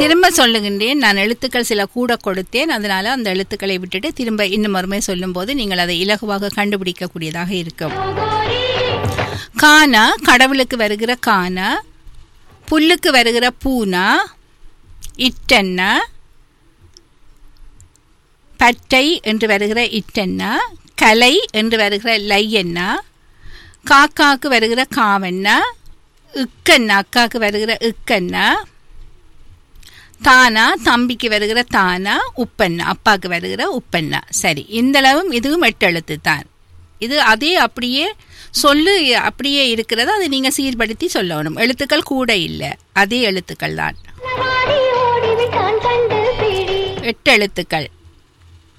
திரும்ப சொல்லுகின்றேன் நான் எழுத்துக்கள் சில கூட கொடுத்தேன் அதனால அந்த எழுத்துக்களை விட்டுட்டு திரும்ப இன்னும் மறுமை சொல்லும்போது நீங்கள் அதை இலகுவாக கண்டுபிடிக்கக்கூடியதாக இருக்கும் கானா கடவுளுக்கு வருகிற கானா புல்லுக்கு வருகிற பூனா இட்டன்னா பட்டை என்று வருகிற இட்டன்னா கலை என்று வருகிற லையன்னா காக்காக்கு வருகிற காவண்ணா இக்கண்ணா அக்காக்கு வருகிற இக்கண்ணா தானா தம்பிக்கு வருகிற தானா உப்பண்ணா அப்பாவுக்கு வருகிற உப்பண்ணா சரி இந்த அளவும் இதுவும் எட்டு எழுத்து தான் இது அதே அப்படியே சொல்லு அப்படியே இருக்கிறது அதை நீங்கள் சீர்படுத்தி சொல்லணும் எழுத்துக்கள் கூட இல்லை அதே எழுத்துக்கள் தான் ஓடிவிட்டான் கண்டு பிடி எட்டு எழுத்துக்கள்